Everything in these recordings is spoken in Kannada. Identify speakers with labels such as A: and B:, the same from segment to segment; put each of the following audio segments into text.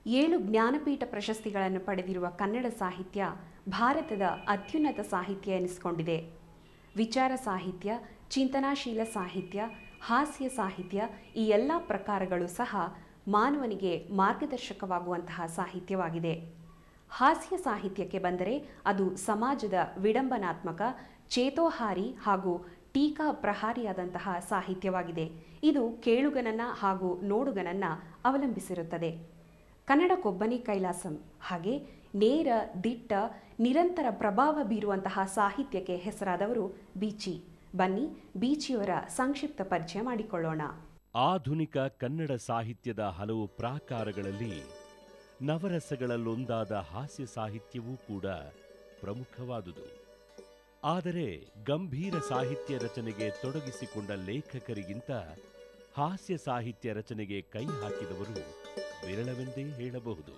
A: ಏಳು ಜ್ಞಾನಪೀಠ ಪ್ರಶಸ್ತಿಗಳನ್ನು ಪಡೆದಿರುವ ಕನ್ನಡ ಸಾಹಿತ್ಯ ಭಾರತದ ಅತ್ಯುನ್ನತ ಸಾಹಿತ್ಯ ಎನಿಸಿಕೊಂಡಿದೆ ವಿಚಾರ ಸಾಹಿತ್ಯ ಚಿಂತನಾಶೀಲ ಸಾಹಿತ್ಯ ಹಾಸ್ಯ ಸಾಹಿತ್ಯ ಈ ಎಲ್ಲ ಪ್ರಕಾರಗಳು ಸಹ ಮಾನವನಿಗೆ ಮಾರ್ಗದರ್ಶಕವಾಗುವಂತಹ ಸಾಹಿತ್ಯವಾಗಿದೆ ಹಾಸ್ಯ ಸಾಹಿತ್ಯಕ್ಕೆ ಬಂದರೆ ಅದು ಸಮಾಜದ ವಿಡಂಬನಾತ್ಮಕ ಚೇತೋಹಾರಿ ಹಾಗೂ ಟೀಕಾ ಪ್ರಹಾರಿಯಾದಂತಹ ಸಾಹಿತ್ಯವಾಗಿದೆ ಇದು ಕೇಳುಗನನ್ನ ಹಾಗೂ ನೋಡುಗನನ್ನ ಅವಲಂಬಿಸಿರುತ್ತದೆ ಕನ್ನಡಕ್ಕೊಬ್ಬನಿ ಕೈಲಾಸಂ ಹಾಗೆ ನೇರ ದಿಟ್ಟ ನಿರಂತರ ಪ್ರಭಾವ ಬೀರುವಂತಹ ಸಾಹಿತ್ಯಕ್ಕೆ ಹೆಸರಾದವರು ಬೀಚಿ ಬನ್ನಿ ಬೀಚಿಯವರ ಸಂಕ್ಷಿಪ್ತ ಪರಿಚಯ ಮಾಡಿಕೊಳ್ಳೋಣ
B: ಆಧುನಿಕ ಕನ್ನಡ ಸಾಹಿತ್ಯದ ಹಲವು ಪ್ರಾಕಾರಗಳಲ್ಲಿ ನವರಸಗಳಲ್ಲೊಂದಾದ ಹಾಸ್ಯ ಸಾಹಿತ್ಯವೂ ಕೂಡ ಪ್ರಮುಖವಾದುದು ಆದರೆ ಗಂಭೀರ ಸಾಹಿತ್ಯ ರಚನೆಗೆ ತೊಡಗಿಸಿಕೊಂಡ ಲೇಖಕರಿಗಿಂತ ಹಾಸ್ಯ ಸಾಹಿತ್ಯ ರಚನೆಗೆ ಕೈ ಹಾಕಿದವರು ವಿರಳವೆಂದೇ ಹೇಳಬಹುದು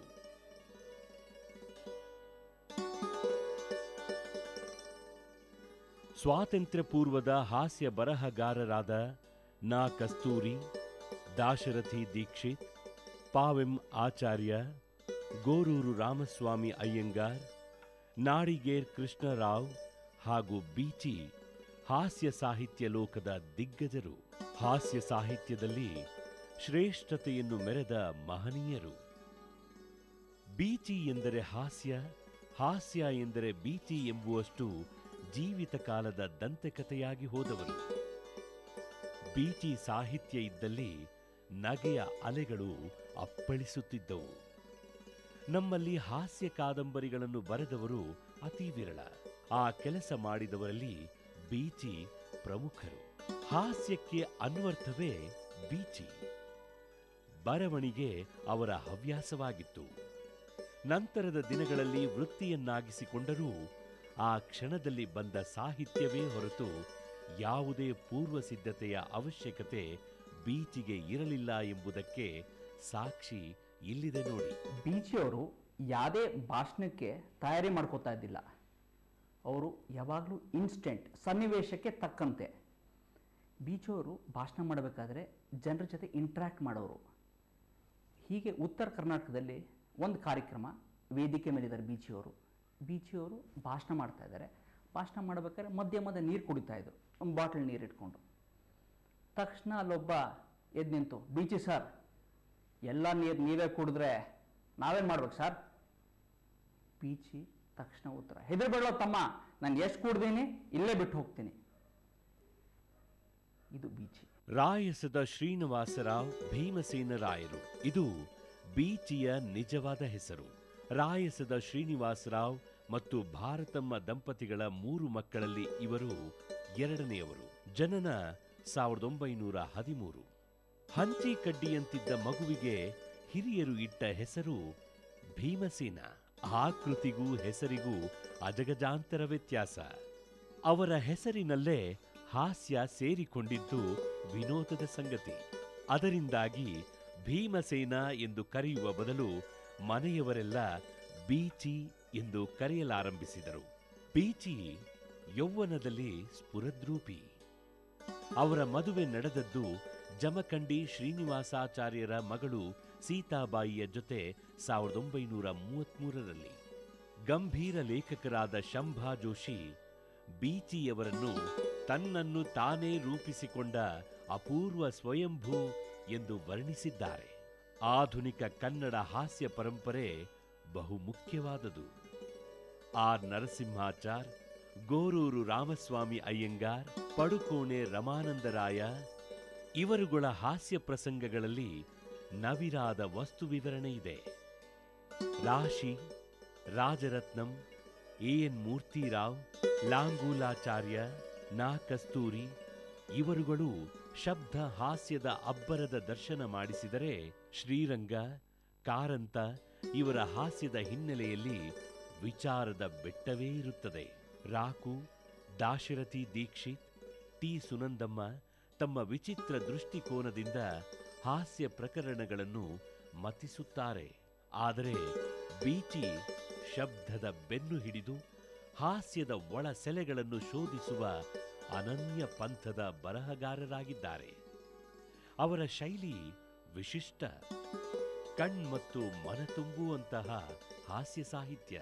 B: ಸ್ವಾತಂತ್ರ್ಯ ಪೂರ್ವದ ಹಾಸ್ಯ ಬರಹಗಾರರಾದ ನಾ ಕಸ್ತೂರಿ ದಾಶರಥಿ ದೀಕ್ಷಿತ್ ಪಾವೆಂ ಆಚಾರ್ಯ ಗೋರೂರು ರಾಮಸ್ವಾಮಿ ಅಯ್ಯಂಗಾರ್ ನಾಡಿಗೇರ್ ಕೃಷ್ಣರಾವ್ ಹಾಗೂ ಬೀಚಿ ಹಾಸ್ಯ ಸಾಹಿತ್ಯ ಲೋಕದ ದಿಗ್ಗಜರು ಹಾಸ್ಯ ಸಾಹಿತ್ಯದಲ್ಲಿ ಶ್ರೇಷ್ಠತೆಯನ್ನು ಮೆರೆದ ಮಹನೀಯರು ಬೀಚಿ ಎಂದರೆ ಹಾಸ್ಯ ಹಾಸ್ಯ ಎಂದರೆ ಬೀಚಿ ಎಂಬುವಷ್ಟು ಜೀವಿತ ಕಾಲದ ದಂತೆಕಥೆಯಾಗಿ ಹೋದವರು ಬೀಚಿ ಸಾಹಿತ್ಯ ಇದ್ದಲ್ಲಿ ನಗೆಯ ಅಲೆಗಳು ಅಪ್ಪಳಿಸುತ್ತಿದ್ದವು ನಮ್ಮಲ್ಲಿ ಹಾಸ್ಯ ಕಾದಂಬರಿಗಳನ್ನು ಬರೆದವರು ಅತಿ ವಿರಳ ಆ ಕೆಲಸ ಮಾಡಿದವರಲ್ಲಿ ಬೀಚಿ ಪ್ರಮುಖರು ಹಾಸ್ಯಕ್ಕೆ ಅನ್ವರ್ಥವೇ ಬೀಚಿ ಬರವಣಿಗೆ ಅವರ ಹವ್ಯಾಸವಾಗಿತ್ತು ನಂತರದ ದಿನಗಳಲ್ಲಿ ವೃತ್ತಿಯನ್ನಾಗಿಸಿಕೊಂಡರೂ ಆ ಕ್ಷಣದಲ್ಲಿ ಬಂದ ಸಾಹಿತ್ಯವೇ ಹೊರತು ಯಾವುದೇ ಪೂರ್ವ ಸಿದ್ಧತೆಯ ಅವಶ್ಯಕತೆ ಬೀಚಿಗೆ ಇರಲಿಲ್ಲ ಎಂಬುದಕ್ಕೆ ಸಾಕ್ಷಿ ಇಲ್ಲಿದೆ ನೋಡಿ
C: ಬೀಚಿಯವರು ಯಾವುದೇ ಭಾಷಣಕ್ಕೆ ತಯಾರಿ ಮಾಡ್ಕೋತಾ ಇದ್ದಿಲ್ಲ ಅವರು ಯಾವಾಗಲೂ ಇನ್ಸ್ಟೆಂಟ್ ಸನ್ನಿವೇಶಕ್ಕೆ ತಕ್ಕಂತೆ ಬೀಚಿಯವರು ಭಾಷಣ ಮಾಡಬೇಕಾದ್ರೆ ಜನರ ಜೊತೆ ಇಂಟ್ರ್ಯಾಕ್ಟ್ ಮಾಡೋರು ಹೀಗೆ ಉತ್ತರ ಕರ್ನಾಟಕದಲ್ಲಿ ಒಂದು ಕಾರ್ಯಕ್ರಮ ವೇದಿಕೆ ಮೇಲಿದ್ದಾರೆ ಬೀಚಿಯವರು ಬೀಚಿಯವರು ಭಾಷಣ ಮಾಡ್ತಾ ಇದ್ದಾರೆ ಭಾಷಣ ಮಾಡಬೇಕಾದ್ರೆ ಮಧ್ಯೆ ಮಧ್ಯೆ ನೀರು ಕುಡಿತಾ ಇದ್ರು ಒಂದು ಬಾಟಲ್ ನೀರು ಇಟ್ಕೊಂಡು ತಕ್ಷಣ ಅಲ್ಲೊಬ್ಬ ಎದ್ದು ನಿಂತು ಬೀಚಿ ಸರ್ ಎಲ್ಲ ನೀರು ನೀವೇ ಕುಡಿದ್ರೆ ನಾವೇನು ಮಾಡ್ಬೇಕು ಸರ್ ಬೀಚಿ ತಕ್ಷಣ ಉತ್ತರ ಹೆದರ್ಬೇಡೋ ತಮ್ಮ ನಾನು ಎಷ್ಟು ಕುಡ್ದೀನಿ ಇಲ್ಲೇ ಬಿಟ್ಟು ಹೋಗ್ತೀನಿ ಇದು ಬೀಚಿ
B: ರಾಯಸದ ಶ್ರೀನಿವಾಸರಾವ್ ಭೀಮಸೇನ ರಾಯರು ಇದು ಬೀಚಿಯ ನಿಜವಾದ ಹೆಸರು ರಾಯಸದ ಶ್ರೀನಿವಾಸರಾವ್ ಮತ್ತು ಭಾರತಮ್ಮ ದಂಪತಿಗಳ ಮೂರು ಮಕ್ಕಳಲ್ಲಿ ಇವರು ಎರಡನೆಯವರು ಜನನ ಸಾವಿರದ ಒಂಬೈನೂರ ಹದಿಮೂರು ಹಂಚಿ ಕಡ್ಡಿಯಂತಿದ್ದ ಮಗುವಿಗೆ ಹಿರಿಯರು ಇಟ್ಟ ಹೆಸರು ಭೀಮಸೇನ ಆಕೃತಿಗೂ ಹೆಸರಿಗೂ ಅಜಗಜಾಂತರ ವ್ಯತ್ಯಾಸ ಅವರ ಹೆಸರಿನಲ್ಲೇ ಹಾಸ್ಯ ಸೇರಿಕೊಂಡಿದ್ದು ವಿನೋದದ ಸಂಗತಿ ಅದರಿಂದಾಗಿ ಭೀಮಸೇನ ಎಂದು ಕರೆಯುವ ಬದಲು ಮನೆಯವರೆಲ್ಲ ಬೀಚಿ ಎಂದು ಕರೆಯಲಾರಂಭಿಸಿದರು ಬೀಚಿ ಯೌವನದಲ್ಲಿ ಸ್ಫುರದ್ರೂಪಿ ಅವರ ಮದುವೆ ನಡೆದದ್ದು ಜಮಖಂಡಿ ಶ್ರೀನಿವಾಸಾಚಾರ್ಯರ ಮಗಳು ಸೀತಾಬಾಯಿಯ ಜೊತೆ ಸಾವಿರದ ಒಂಬೈನೂರ ಮೂವತ್ಮೂರರಲ್ಲಿ ಗಂಭೀರ ಲೇಖಕರಾದ ಶಂಭಾ ಜೋಶಿ ಬೀಚಿಯವರನ್ನು ತನ್ನನ್ನು ತಾನೇ ರೂಪಿಸಿಕೊಂಡ ಅಪೂರ್ವ ಸ್ವಯಂಭೂ ಎಂದು ವರ್ಣಿಸಿದ್ದಾರೆ ಆಧುನಿಕ ಕನ್ನಡ ಹಾಸ್ಯ ಪರಂಪರೆ ಬಹು ಮುಖ್ಯವಾದುದು ಆರ್ ನರಸಿಂಹಾಚಾರ್ ಗೋರೂರು ರಾಮಸ್ವಾಮಿ ಅಯ್ಯಂಗಾರ್ ಪಡುಕೋಣೆ ರಮಾನಂದರಾಯ ಇವರುಗಳ ಹಾಸ್ಯ ಪ್ರಸಂಗಗಳಲ್ಲಿ ನವಿರಾದ ವಸ್ತು ವಿವರಣೆ ಇದೆ ರಾಶಿ ರಾಜರತ್ನಂ ಎ ಎನ್ ಮೂರ್ತಿರಾವ್ ಲಾಂಗೂಲಾಚಾರ್ಯ ನಾ ಕಸ್ತೂರಿ ಇವರುಗಳು ಶಬ್ದ ಹಾಸ್ಯದ ಅಬ್ಬರದ ದರ್ಶನ ಮಾಡಿಸಿದರೆ ಶ್ರೀರಂಗ ಕಾರಂತ ಇವರ ಹಾಸ್ಯದ ಹಿನ್ನೆಲೆಯಲ್ಲಿ ವಿಚಾರದ ಬೆಟ್ಟವೇ ಇರುತ್ತದೆ ರಾಕು ದಾಶರಥಿ ದೀಕ್ಷಿತ್ ಟಿ ಸುನಂದಮ್ಮ ತಮ್ಮ ವಿಚಿತ್ರ ದೃಷ್ಟಿಕೋನದಿಂದ ಹಾಸ್ಯ ಪ್ರಕರಣಗಳನ್ನು ಮತಿಸುತ್ತಾರೆ ಆದರೆ ಬೀಚಿ ಶಬ್ದದ ಬೆನ್ನು ಹಿಡಿದು ಹಾಸ್ಯದ ಒಳ ಸೆಲೆಗಳನ್ನು ಶೋಧಿಸುವ ಅನನ್ಯ ಪಂಥದ ಬರಹಗಾರರಾಗಿದ್ದಾರೆ ಅವರ ಶೈಲಿ ವಿಶಿಷ್ಟ ಕಣ್ ಮತ್ತು ಮನ ತುಂಬುವಂತಹ ಹಾಸ್ಯ ಸಾಹಿತ್ಯ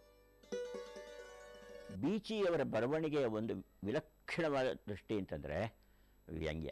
D: ಬೀಚಿಯವರ ಬರವಣಿಗೆಯ ಒಂದು ವಿಲಕ್ಷಣವಾದ ದೃಷ್ಟಿ ಅಂತಂದರೆ ವ್ಯಂಗ್ಯ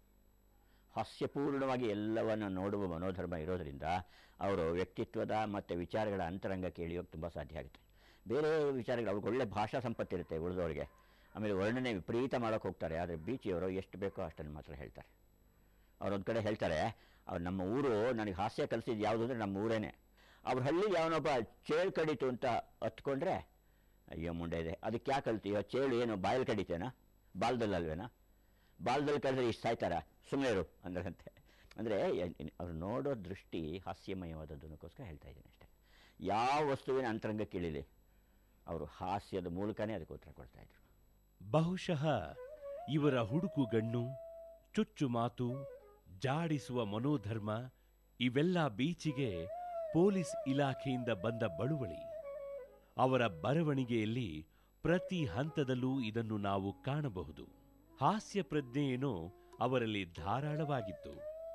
D: ಹಾಸ್ಯಪೂರ್ಣವಾಗಿ ಎಲ್ಲವನ್ನು ನೋಡುವ ಮನೋಧರ್ಮ ಇರೋದರಿಂದ ಅವರು ವ್ಯಕ್ತಿತ್ವದ ಮತ್ತು ವಿಚಾರಗಳ ಅಂತರಂಗಕ್ಕೆ ಇಳಿಯೋಕ್ಕೆ ತುಂಬ ಸಾಧ್ಯ ಆಗುತ್ತೆ ಬೇರೆ ವಿಚಾರಗಳು ಅವ್ರಿಗೆ ಒಳ್ಳೆ ಭಾಷಾ ಸಂಪತ್ತಿರುತ್ತೆ ಉಳಿದವರಿಗೆ ಆಮೇಲೆ ವರ್ಣನೆ ವಿಪರೀತ ಮಾಡೋಕ್ಕೆ ಹೋಗ್ತಾರೆ ಆದರೆ ಬೀಚಿಯವರು ಎಷ್ಟು ಬೇಕೋ ಅಷ್ಟನ್ನು ಮಾತ್ರ ಹೇಳ್ತಾರೆ ಅವ್ರೊಂದು ಕಡೆ ಹೇಳ್ತಾರೆ ಅವ್ರು ನಮ್ಮ ಊರು ನನಗೆ ಹಾಸ್ಯ ಕಲಿಸಿದ್ದು ಯಾವುದು ಅಂದರೆ ನಮ್ಮ ಊರೇನೆ ಅವ್ರ ಹಳ್ಳಿ ಯಾವನೊಬ್ಬ ಚೇಳು ಕಡಿತು ಅಂತ ಹತ್ಕೊಂಡ್ರೆ ಅಯ್ಯೋ ಮುಂಡೆ ಇದೆ ಅದಕ್ಕೆ ಯಾಕೆ ಕಲ್ತೀಯೋ ಚೇಳು ಏನು ಬಾಯಲ್ಲಿ ಕಡಿತೇನಾ ಬಾಲ್ದಲ್ಲಲ್ವೇನಾ ಬಾಲ್ದಲ್ಲಿ ಕಳೆದ್ರೆ ಇಷ್ಟು ಸಾಯ್ತಾರ ಸುಮ್ಮನೆ ಇರು ಅಂದ್ರಂತೆ ಅಂದರೆ ಅವ್ರು ನೋಡೋ ದೃಷ್ಟಿ ಹಾಸ್ಯಮಯವಾದದ್ದನ್ನಕ್ಕೋಸ್ಕರ ಹೇಳ್ತಾ ಇದ್ದೀನಿ ಅಷ್ಟೇ ಯಾವ ವಸ್ತುವಿನ ಅಂತರಂಗಕ್ಕೆ ಇಳಿಲಿ ಅವರು ಹಾಸ್ಯದ ಮೂಲಕನೇ ಅದಕ್ಕೆ ಉತ್ತರ ಕೊಡ್ತಾ ಇದ್ರು
B: ಬಹುಶಃ ಇವರ ಹುಡುಕುಗಣ್ಣು ಚುಚ್ಚು ಮಾತು ಜಾಡಿಸುವ ಮನೋಧರ್ಮ ಇವೆಲ್ಲ ಬೀಚಿಗೆ ಪೊಲೀಸ್ ಇಲಾಖೆಯಿಂದ ಬಂದ ಬಳುವಳಿ ಅವರ ಬರವಣಿಗೆಯಲ್ಲಿ ಪ್ರತಿ ಹಂತದಲ್ಲೂ ಇದನ್ನು ನಾವು ಕಾಣಬಹುದು ಹಾಸ್ಯ ಪ್ರಜ್ಞೆಯೇನೋ ಅವರಲ್ಲಿ ಧಾರಾಳವಾಗಿತ್ತು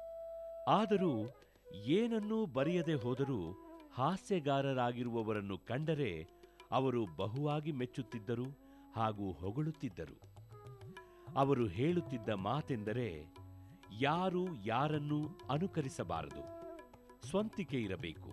B: ಆದರೂ ಏನನ್ನೂ ಬರೆಯದೆ ಹೋದರೂ ಹಾಸ್ಯಗಾರರಾಗಿರುವವರನ್ನು ಕಂಡರೆ ಅವರು ಬಹುವಾಗಿ ಮೆಚ್ಚುತ್ತಿದ್ದರು ಹಾಗೂ ಹೊಗಳುತ್ತಿದ್ದರು ಅವರು ಹೇಳುತ್ತಿದ್ದ ಮಾತೆಂದರೆ ಯಾರು ಯಾರನ್ನೂ ಅನುಕರಿಸಬಾರದು ಸ್ವಂತಿಕೆ ಇರಬೇಕು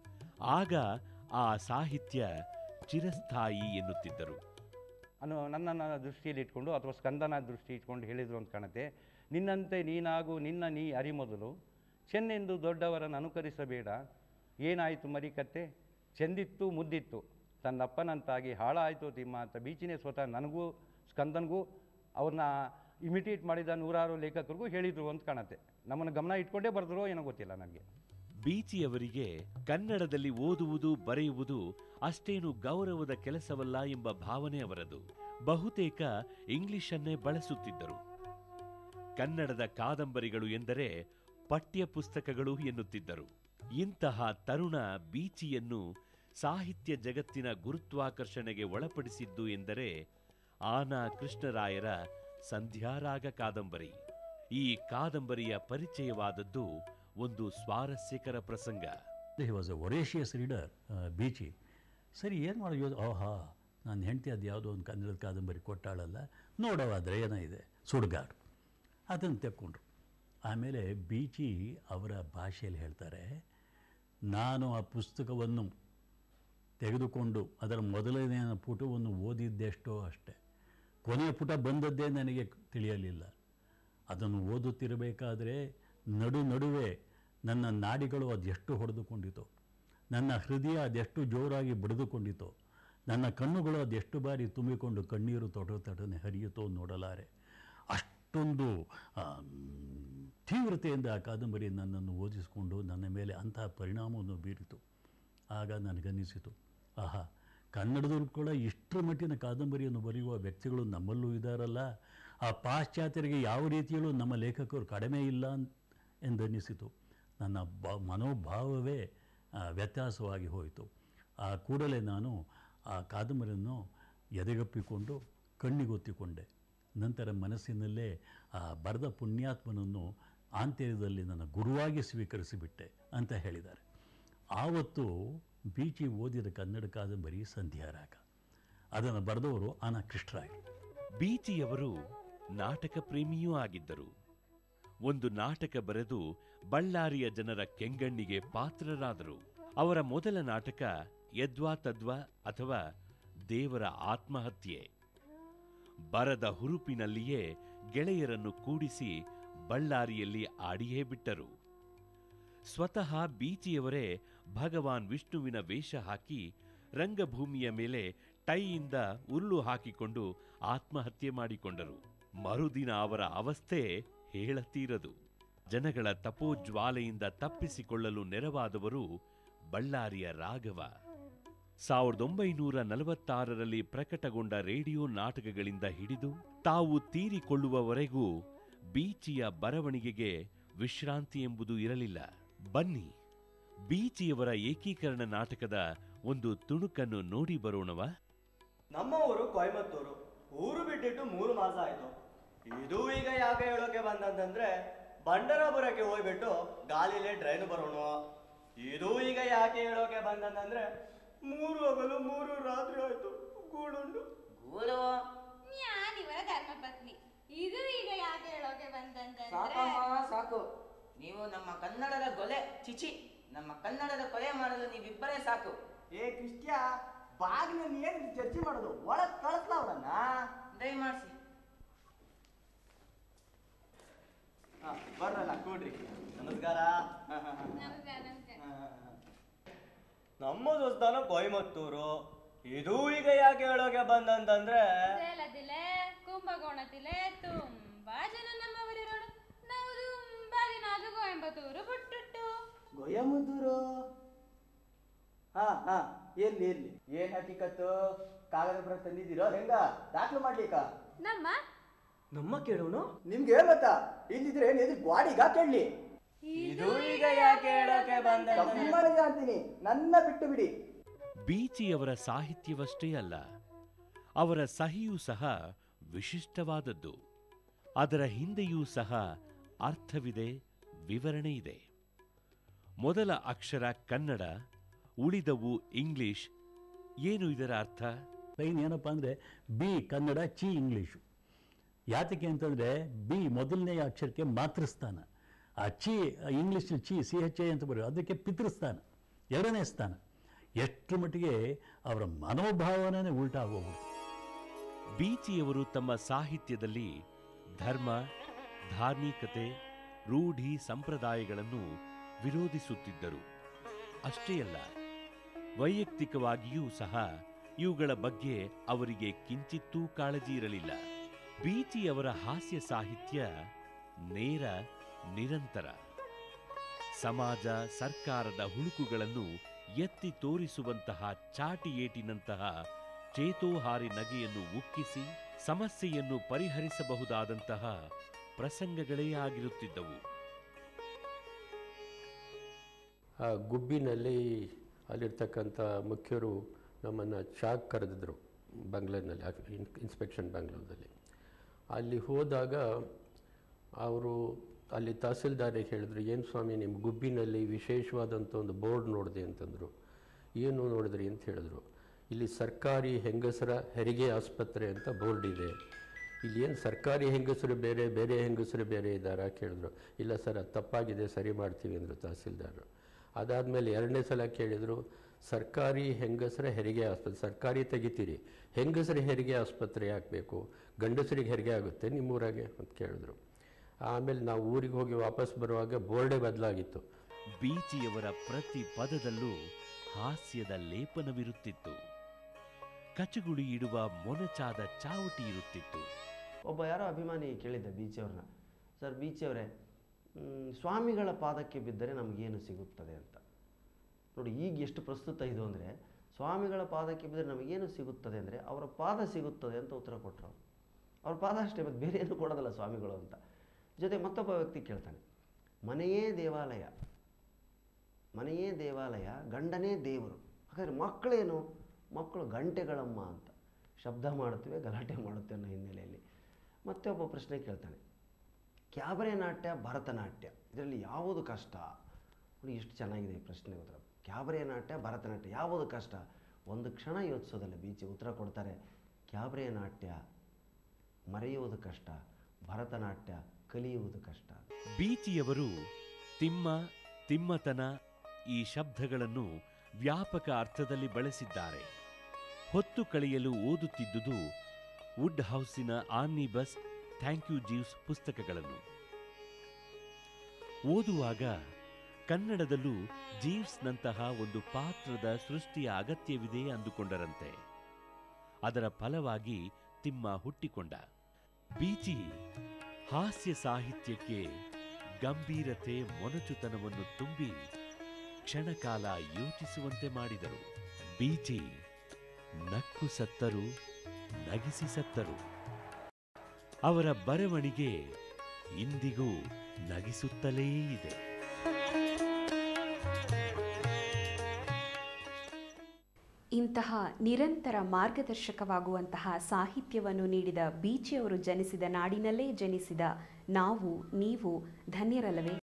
B: ಆಗ ಆ ಸಾಹಿತ್ಯ ಚಿರಸ್ಥಾಯಿ ಎನ್ನುತ್ತಿದ್ದರು
E: ಅನ್ನು ನನ್ನನ್ನು ದೃಷ್ಟಿಯಲ್ಲಿ ಇಟ್ಕೊಂಡು ಅಥವಾ ಸ್ಕಂದನ ದೃಷ್ಟಿ ಇಟ್ಕೊಂಡು ಹೇಳಿದರು ಅಂತ ಕಾಣುತ್ತೆ ನಿನ್ನಂತೆ ನೀನಾಗು ನಿನ್ನ ನೀ ಅರಿಮೊದಲು ಚೆನ್ನೆಂದು ದೊಡ್ಡವರನ್ನು ಅನುಕರಿಸಬೇಡ ಏನಾಯಿತು ಮರಿಕತ್ತೆ ಚೆಂದಿತ್ತು ಮುದ್ದಿತ್ತು ತನ್ನಪ್ಪನಂತಾಗಿ ಹಾಳಾಯಿತು ತಿಮ್ಮ ಅಂತ ಬೀಚಿನೇ ಸ್ವತಃ ನನಗೂ ಸ್ಕಂದನ್ಗೂ ಅವ್ರನ್ನ ಇಮಿಟೇಟ್ ಮಾಡಿದ ನೂರಾರು ಲೇಖಕರಿಗೂ ಹೇಳಿದರು ಅಂತ ಕಾಣುತ್ತೆ ನಮ್ಮನ್ನು ಗಮನ ಇಟ್ಕೊಂಡೇ ಬರೆದ್ರೋ ಏನೋ ಗೊತ್ತಿಲ್ಲ ನನಗೆ
B: ಬೀಚಿಯವರಿಗೆ ಕನ್ನಡದಲ್ಲಿ ಓದುವುದು ಬರೆಯುವುದು ಅಷ್ಟೇನು ಗೌರವದ ಕೆಲಸವಲ್ಲ ಎಂಬ ಭಾವನೆ ಅವರದು ಬಹುತೇಕ ಇಂಗ್ಲಿಷನ್ನೇ ಬಳಸುತ್ತಿದ್ದರು ಕನ್ನಡದ ಕಾದಂಬರಿಗಳು ಎಂದರೆ ಪಠ್ಯ ಪುಸ್ತಕಗಳು ಎನ್ನುತ್ತಿದ್ದರು ಇಂತಹ ತರುಣ ಬೀಚಿಯನ್ನು ಸಾಹಿತ್ಯ ಜಗತ್ತಿನ ಗುರುತ್ವಾಕರ್ಷಣೆಗೆ ಒಳಪಡಿಸಿದ್ದು ಎಂದರೆ ಆನಾ ಕೃಷ್ಣರಾಯರ ಸಂಧ್ಯಾರಾಗ ಕಾದಂಬರಿ ಈ ಕಾದಂಬರಿಯ ಪರಿಚಯವಾದದ್ದು ಒಂದು ಸ್ವಾರಸ್ಯಕರ ಪ್ರಸಂಗ
F: he was a voracious reader Beechi ಸರಿ ಏನು ಮಾಡೋದು ಓಹಾ ನನ್ನ ಹೆಂಡತಿ ಅದು ಯಾವುದೋ ಒಂದು ಕನ್ನಡದ ಕಾದಂಬರಿ ಕೊಟ್ಟಾಳಲ್ಲ ನೋಡವಾದರೆ ಏನಾಗಿದೆ ಸುಡ್ಗಾಡು ಅದನ್ನು ತೆಕ್ಕೊಂಡ್ರು ಆಮೇಲೆ ಬೀಚಿ ಅವರ ಭಾಷೆಯಲ್ಲಿ ಹೇಳ್ತಾರೆ ನಾನು ಆ ಪುಸ್ತಕವನ್ನು ತೆಗೆದುಕೊಂಡು ಅದರ ಮೊದಲನೆಯ ಪುಟವನ್ನು ಓದಿದ್ದೆಷ್ಟೋ ಅಷ್ಟೆ ಕೊನೆಯ ಪುಟ ಬಂದದ್ದೇ ನನಗೆ ತಿಳಿಯಲಿಲ್ಲ ಅದನ್ನು ಓದುತ್ತಿರಬೇಕಾದರೆ ನಡು ನಡುವೆ ನನ್ನ ನಾಡಿಗಳು ಅದೆಷ್ಟು ಹೊಡೆದುಕೊಂಡಿತೋ ನನ್ನ ಹೃದಯ ಅದೆಷ್ಟು ಜೋರಾಗಿ ಬಡಿದುಕೊಂಡಿತೋ ನನ್ನ ಕಣ್ಣುಗಳು ಅದೆಷ್ಟು ಬಾರಿ ತುಂಬಿಕೊಂಡು ಕಣ್ಣೀರು ತೊಡ ತಡನೆ ಹರಿಯುತ್ತೋ ನೋಡಲಾರೆ ಅಷ್ಟೊಂದು ಆಮ್, ತೀವ್ರತೆಯಿಂದ ಆ ಕಾದಂಬರಿ ನನ್ನನ್ನು ಓದಿಸಿಕೊಂಡು ನನ್ನ ಮೇಲೆ ಅಂತಹ ಪರಿಣಾಮವನ್ನು ಬೀರಿತು ಆಗ ನನಗನ್ನಿಸಿತು ಆಹಾ ಕನ್ನಡದಲ್ಲೂ ಕೂಡ ಇಷ್ಟರ ಮಟ್ಟಿನ ಕಾದಂಬರಿಯನ್ನು ಬರೆಯುವ ವ್ಯಕ್ತಿಗಳು ನಮ್ಮಲ್ಲೂ ಇದ್ದಾರಲ್ಲ ಆ ಪಾಶ್ಚಾತ್ಯರಿಗೆ ಯಾವ ರೀತಿಯಲ್ಲೂ ನಮ್ಮ ಲೇಖಕರು ಕಡಿಮೆ ಇಲ್ಲ ಅನ್- ಎಂದನ್ನಿಸಿತು ನನ್ನ ಬ ಮನೋಭಾವವೇ ಆ, ವ್ಯತ್ಯಾಸವಾಗಿ ಹೋಯಿತು ಆ ಕೂಡಲೇ ನಾನು ಆ ಕಾದಂಬರಿಯನ್ನು ಎದೆಗಪ್ಪಿಕೊಂಡು ಕಣ್ಣಿಗೊತ್ತಿಕೊಂಡೆ ನಂತರ ಮನಸ್ಸಿನಲ್ಲೇ ಆ ಬರೆದ ಪುಣ್ಯಾತ್ಮನನ್ನು ಆಂತರ್ಯದಲ್ಲಿ ನನ್ನ ಗುರುವಾಗಿ ಸ್ವೀಕರಿಸಿಬಿಟ್ಟೆ ಅಂತ ಹೇಳಿದ್ದಾರೆ ಆವತ್ತು ಬೀಚಿ ಓದಿದ ಕನ್ನಡ ಕಾದಂಬರಿ ಸಂಧ್ಯಾರಾಗ ಅದನ್ನು ಬರೆದವರು ಆನಾ ಕೃಷ್ಣರಾಯರು
B: ಬೀಚಿಯವರು ನಾಟಕ ಪ್ರೇಮಿಯೂ ಆಗಿದ್ದರು ಒಂದು ನಾಟಕ ಬರೆದು ಬಳ್ಳಾರಿಯ ಜನರ ಕೆಂಗಣ್ಣಿಗೆ ಪಾತ್ರರಾದರು ಅವರ ಮೊದಲ ನಾಟಕ ಯದ್ವಾ ತದ್ವಾ ಅಥವಾ ದೇವರ ಆತ್ಮಹತ್ಯೆ ಬರದ ಹುರುಪಿನಲ್ಲಿಯೇ ಗೆಳೆಯರನ್ನು ಕೂಡಿಸಿ ಬಳ್ಳಾರಿಯಲ್ಲಿ ಆಡಿಯೇ ಬಿಟ್ಟರು ಸ್ವತಃ ಬೀಚಿಯವರೇ ಭಗವಾನ್ ವಿಷ್ಣುವಿನ ವೇಷ ಹಾಕಿ ರಂಗಭೂಮಿಯ ಮೇಲೆ ಟೈಯಿಂದ ಉರುಳು ಹಾಕಿಕೊಂಡು ಆತ್ಮಹತ್ಯೆ ಮಾಡಿಕೊಂಡರು ಮರುದಿನ ಅವರ ಅವಸ್ಥೆ ಹೇಳತೀರದು ಜನಗಳ ತಪೋಜ್ವಾಲೆಯಿಂದ ತಪ್ಪಿಸಿಕೊಳ್ಳಲು ನೆರವಾದವರು ಬಳ್ಳಾರಿಯ ರಾಘವ ಸಾವಿರದ ಒಂಬೈನೂರ ನಲವತ್ತಾರರಲ್ಲಿ ಪ್ರಕಟಗೊಂಡ ರೇಡಿಯೋ ನಾಟಕಗಳಿಂದ ಹಿಡಿದು ತಾವು ತೀರಿಕೊಳ್ಳುವವರೆಗೂ ಬೀಚಿಯ ಬರವಣಿಗೆಗೆ ವಿಶ್ರಾಂತಿ ಎಂಬುದು ಇರಲಿಲ್ಲ ಬನ್ನಿ ಬೀಚಿಯವರ ಏಕೀಕರಣ ನಾಟಕದ ಒಂದು ತುಣುಕನ್ನು ನೋಡಿ ಬರೋಣವಾ
G: ನಮ್ಮ ಊರು ಕೊಯಮತ್ತೂರು ಊರು ಬಿಟ್ಟಿಟ್ಟು ಮೂರು ಮಾಸ ಆಯ್ತು ಇದು ಈಗ ಯಾಕೆ ಹೇಳೋಕೆ ಬಂದಂತಂದ್ರೆ ಬಂಡರಾಪುರಕ್ಕೆ ಹೋಗ್ಬಿಟ್ಟು ಗಾಲಿಲೆ ಟ್ರೈನ್ ಬರೋಣ ಇದು ಈಗ ಯಾಕೆ ಹೇಳೋಕೆ ಬಂದಂದ್ರೆ ಮೂರು ಹಗಲು ಮೂರು ರಾತ್ರಿ ಆಯ್ತು ಗೂಡುಂಡು
H: ಗೂಡು
I: ഞാനിവರ ಧರ್ಮಪತ್ನಿ ಇದು ಈಗ ಯಾಕೆ ಹೇಳೋಕೆ ಬಂತಂತಂದ್ರೆ
H: ಸಾಕಮ್ಮ ಸಾಕು ನೀವು ನಮ್ಮ ಕನ್ನಡದ ಗೊಲೆ ಚಿಚಿ ನಮ್ಮ ಕನ್ನಡದ ಕೊಲೆ ಮಾಡಲು ನೀವಿಬ್ಬರೇ ಸಾಕು
G: ಏ ಕ್ರಿಸ್ಟಿಯಾ ಬಾಗಿಲಲ್ಲಿ ಏನ್ ಚರ್ಚೆ ಮಾಡೋದು ಒಳಗ್ ಕಳಿಸ್ಲಾ ಅವಳನ್ನ
H: ದಯಮಾಡಿಸಿ
G: ಹಾ, ಬರ್ರಲ್ಲ ಕೂಡ್ರಿ ನಮಸ್ಕಾರ ಹಾ, ಹಾ, ಹಾ.
I: ನಮಸ್ಕಾರ ನಮಸ್ಕಾರ
G: ಹಾ, ಹಾ, ಹಾ. ನಮ್ಮ ಸ್ವಸ್ಥಾನ ಕೊಯಮತ್ತೂರು ಇದು ಈಗ ಯಾಕೆ ಹೇಳೋಕೆ ಬಂದಂತಂದ್ರೆ
I: ಸೇಲದಿಲೆ ಕುಂಭಕೋಣತಿಲೆ ತುಂಬಾ ಜನ ನಮ್ಮವರಿರೋಡು ನಾವು ತುಂಬಾ ದಿನ ಆದ್ರೂ ಕೊಯಂಬತ್ತೂರು ಬಿಟ್ಟುಟ್ಟು
G: ಕೊಯಮತ್ತೂರು ಹಾ ಹಾ ಎಲ್ಲಿ ಎಲ್ಲಿ ಏನ್ ಹಕ್ಕಿಕತ್ತು ಕಾಗದ ಪತ್ರ ತಂದಿದ್ದೀರೋ ಹೆಂಗ ದಾಖಲು ಮಾಡ್ಲಿಕ್ಕ
I: ನಮ್ಮ
G: ನಮ್ಮ ಕೇಳೋನು ನಿಮ್ಗೆ ಗೊತ್ತಾ ಇಲ್ಲಿದ್ರೆ ಎದುರು ಗ್ವಾಡಿಗ ಕೇಳಲಿ ಇದು ಈಗ ಯಾಕೆ ಹೇಳೋಕೆ ಬಂದ ಅಂತೀನಿ ನನ್ನ ಬಿಟ್ಟು ಬಿಡಿ
B: ಬೀಚಿಯವರ ಸಾಹಿತ್ಯವಷ್ಟೇ ಅಲ್ಲ ಅವರ ಸಹಿಯೂ ಸಹ ವಿಶಿಷ್ಟವಾದದ್ದು ಅದರ ಹಿಂದೆಯೂ ಸಹ ಅರ್ಥವಿದೆ ವಿವರಣೆ ಇದೆ ಮೊದಲ ಅಕ್ಷರ ಕನ್ನಡ ಉಳಿದವು ಇಂಗ್ಲಿಷ್ ಏನು ಇದರ ಅರ್ಥ
F: ಲೈನ್ ಏನಪ್ಪ ಅಂದರೆ ಬಿ ಕನ್ನಡ ಚಿ ಇಂಗ್ಲೀಷು ಯಾತಕ್ಕೆ ಅಂತಂದರೆ ಬಿ ಮೊದಲನೇ ಅಕ್ಷರಕ್ಕೆ ಮಾತೃಸ್ಥಾನ ಆ ಚಿ ಇಂಗ್ಲೀಷ್ ಚಿ ಸಿ ಎಚ್ ಎ ಅಂತ ಬರೋ ಅದಕ್ಕೆ ಪಿತೃಸ್ಥಾನ ಎರಡನೇ ಸ್ಥಾನ ಎಷ್ಟು ಮಟ್ಟಿಗೆ ಅವರ ಮನೋಭಾವನೆ ಉಲ್ಟಾ ಆಗೋಗ್ಬಿಡ್ತು
B: ಬೀಚಿಯವರು ತಮ್ಮ ಸಾಹಿತ್ಯದಲ್ಲಿ ಧರ್ಮ ಧಾರ್ಮಿಕತೆ ರೂಢಿ ಸಂಪ್ರದಾಯಗಳನ್ನು ವಿರೋಧಿಸುತ್ತಿದ್ದರು ಅಷ್ಟೇ ಅಲ್ಲ ವೈಯಕ್ತಿಕವಾಗಿಯೂ ಸಹ ಇವುಗಳ ಬಗ್ಗೆ ಅವರಿಗೆ ಕಿಂಚಿತ್ತೂ ಕಾಳಜಿ ಇರಲಿಲ್ಲ ಬೀಚಿಯವರ ಹಾಸ್ಯ ಸಾಹಿತ್ಯ ನೇರ ನಿರಂತರ ಸಮಾಜ ಸರ್ಕಾರದ ಹುಳುಕುಗಳನ್ನು ಎತ್ತಿ ತೋರಿಸುವಂತಹ ಚಾಟಿ ಏಟಿನಂತಹ ಚೇತೋಹಾರಿ ನಗೆಯನ್ನು ಉಕ್ಕಿಸಿ ಸಮಸ್ಯೆಯನ್ನು ಪರಿಹರಿಸಬಹುದಾದಂತಹ ಪ್ರಸಂಗಗಳೇ ಆಗಿರುತ್ತಿದ್ದವು
J: ಆ ಗುಬ್ಬಿನಲ್ಲಿ ಅಲ್ಲಿರ್ತಕ್ಕಂಥ ಮುಖ್ಯರು ನಮ್ಮನ್ನು ಚಾಕ್ ಕರೆದಿದ್ರು ಬಂಗ್ಲೆನಲ್ಲಿ ಇನ್ಸ್ಪೆಕ್ಷನ್ ಬ್ಯಾಂಗ್ಳೂರಲ್ಲಿ ಅಲ್ಲಿ ಹೋದಾಗ ಅವರು ಅಲ್ಲಿ ತಹಸೀಲ್ದಾರಿಗೆ ಹೇಳಿದ್ರು ಏನು ಸ್ವಾಮಿ ನಿಮ್ಮ ಗುಬ್ಬಿನಲ್ಲಿ ವಿಶೇಷವಾದಂಥ ಒಂದು ಬೋರ್ಡ್ ನೋಡಿದೆ ಅಂತಂದರು ಏನು ನೋಡಿದ್ರಿ ಅಂತ ಹೇಳಿದ್ರು ಇಲ್ಲಿ ಸರ್ಕಾರಿ ಹೆಂಗಸರ ಹೆರಿಗೆ ಆಸ್ಪತ್ರೆ ಅಂತ ಬೋರ್ಡ್ ಇದೆ ಇಲ್ಲಿ ಏನು ಸರ್ಕಾರಿ ಹೆಂಗಸರು ಬೇರೆ ಬೇರೆ ಹೆಂಗಸರು ಬೇರೆ ಇದ್ದಾರಾ ಕೇಳಿದ್ರು ಇಲ್ಲ ಸರ್ ಅದು ತಪ್ಪಾಗಿದೆ ಸರಿ ಮಾಡ್ತೀವಿ ಅಂದರು ತಹಸೀಲ್ದಾರರು ಅದಾದಮೇಲೆ ಎರಡನೇ ಸಲ ಕೇಳಿದರು ಸರ್ಕಾರಿ ಹೆಂಗಸರ ಹೆರಿಗೆ ಆಸ್ಪತ್ರೆ ಸರ್ಕಾರಿ ತೆಗಿತೀರಿ ಹೆಂಗಸರ ಹೆರಿಗೆ ಆಸ್ಪತ್ರೆ ಹಾಕಬೇಕು ಗಂಡಸರಿಗೆ ಹೆರಿಗೆ ಆಗುತ್ತೆ ನಿಮ್ಮೂರಾಗೆ ಅಂತ ಕೇಳಿದ್ರು ಆಮೇಲೆ ನಾವು ಊರಿಗೆ ಹೋಗಿ ವಾಪಸ್ ಬರುವಾಗ ಬೋರ್ಡೇ ಬದಲಾಗಿತ್ತು
B: ಬೀಚಿಯವರ ಪ್ರತಿ ಪದದಲ್ಲೂ ಹಾಸ್ಯದ ಲೇಪನವಿರುತ್ತಿತ್ತು ಕಚಗುಳಿ ಇಡುವ ಮೊನಚಾದ ಚಾವಟಿ ಇರುತ್ತಿತ್ತು
K: ಒಬ್ಬ ಯಾರೋ ಅಭಿಮಾನಿ ಕೇಳಿದ್ದೆ ಬೀಚಿಯವ್ರನ್ನ ಸರ್ ಬೀಚಿಯವರೇ ಸ್ವಾಮಿಗಳ ಪಾದಕ್ಕೆ ಬಿದ್ದರೆ ನಮಗೇನು ಸಿಗುತ್ತದೆ ಅಂತ ನೋಡಿ ಈಗ ಎಷ್ಟು ಪ್ರಸ್ತುತ ಇದು ಅಂದರೆ ಸ್ವಾಮಿಗಳ ಪಾದಕ್ಕೆ ಬಿದ್ದರೆ ನಮಗೇನು ಸಿಗುತ್ತದೆ ಅಂದರೆ ಅವರ ಪಾದ ಸಿಗುತ್ತದೆ ಅಂತ ಉತ್ತರ ಕೊಟ್ಟರು ಅವ್ರ ಪಾದ ಅಷ್ಟೇ ಮತ್ತು ಬೇರೆ ಏನು ಕೊಡೋದಲ್ಲ ಸ್ವಾಮಿಗಳು ಅಂತ ಜೊತೆ ಮತ್ತೊಬ್ಬ ವ್ಯಕ್ತಿ ಕೇಳ್ತಾನೆ ಮನೆಯೇ ದೇವಾಲಯ ಮನೆಯೇ ದೇವಾಲಯ ಗಂಡನೇ ದೇವರು ಹಾಗಾದರೆ ಮಕ್ಕಳೇನು ಮಕ್ಕಳು ಗಂಟೆಗಳಮ್ಮ ಅಂತ ಶಬ್ದ ಮಾಡುತ್ತವೆ ಗಲಾಟೆ ಮಾಡುತ್ತವೆ ಅನ್ನೋ ಹಿನ್ನೆಲೆಯಲ್ಲಿ ಮತ್ತೆ ಒಬ್ಬ ಪ್ರಶ್ನೆ ಕೇಳ್ತಾನೆ ಕ್ಯಾಬರೆ ನಾಟ್ಯ ಭರತನಾಟ್ಯ ಇದರಲ್ಲಿ ಯಾವುದು ಕಷ್ಟ ನೋಡಿ ಎಷ್ಟು ಚೆನ್ನಾಗಿದೆ ಈ ಪ್ರಶ್ನೆ ಉತ್ತರ ಕ್ಯಾಬರೆ ನಾಟ್ಯ ಭರತನಾಟ್ಯ ಯಾವುದು ಕಷ್ಟ ಒಂದು ಕ್ಷಣ ಯೋಚಿಸೋದಲ್ಲ ಬೀಚಿ ಉತ್ತರ ಕೊಡ್ತಾರೆ ಕ್ಯಾಬರೆ ನಾಟ್ಯ ಮರೆಯುವುದು ಕಷ್ಟ ಭರತನಾಟ್ಯ ಕಲಿಯುವುದು ಕಷ್ಟ
B: ಬೀಚಿಯವರು ತಿಮ್ಮ ತಿಮ್ಮತನ ಈ ಶಬ್ದಗಳನ್ನು ವ್ಯಾಪಕ ಅರ್ಥದಲ್ಲಿ ಬಳಸಿದ್ದಾರೆ ಹೊತ್ತು ಕಳೆಯಲು ಓದುತ್ತಿದ್ದುದು ವುಡ್ ಹೌಸಿನ omnibus thank you Jeeves ಪುಸ್ತಕಗಳನ್ನು ಓದುವಾಗ ಕನ್ನಡದಲ್ಲೂ ಜೀವ್ಸ್ನಂತಹ ಒಂದು ಪಾತ್ರದ ಸೃಷ್ಟಿಯ ಅಗತ್ಯವಿದೆ ಅಂದುಕೊಂಡರಂತೆ ಅದರ ಫಲವಾಗಿ ತಿಮ್ಮ ಹುಟ್ಟಿಕೊಂಡ ಬೀಚಿ ಹಾಸ್ಯ ಸಾಹಿತ್ಯಕ್ಕೆ ಗಂಭೀರತೆ ಮೊನಚುತನವನ್ನು ತುಂಬಿ ಕ್ಷಣಕಾಲ ಯೋಚಿಸುವಂತೆ ಮಾಡಿದರು ಬೀಚಿ ನಕ್ಕು ಸತ್ತರು ನಗಿಸಿ ಸತ್ತರು ಅವರ ಬರವಣಿಗೆ ಇಂದಿಗೂ ನಗಿಸುತ್ತಲೇ ಇದೆ
A: ಇಂತಹ ನಿರಂತರ ಮಾರ್ಗದರ್ಶಕವಾಗುವಂತಹ ಸಾಹಿತ್ಯವನ್ನು ನೀಡಿದ ಬೀಚಿಯವರು ಜನಿಸಿದ ನಾಡಿನಲ್ಲೇ ಜನಿಸಿದ ನಾವು ನೀವು ಧನ್ಯರಲ್ಲವೇ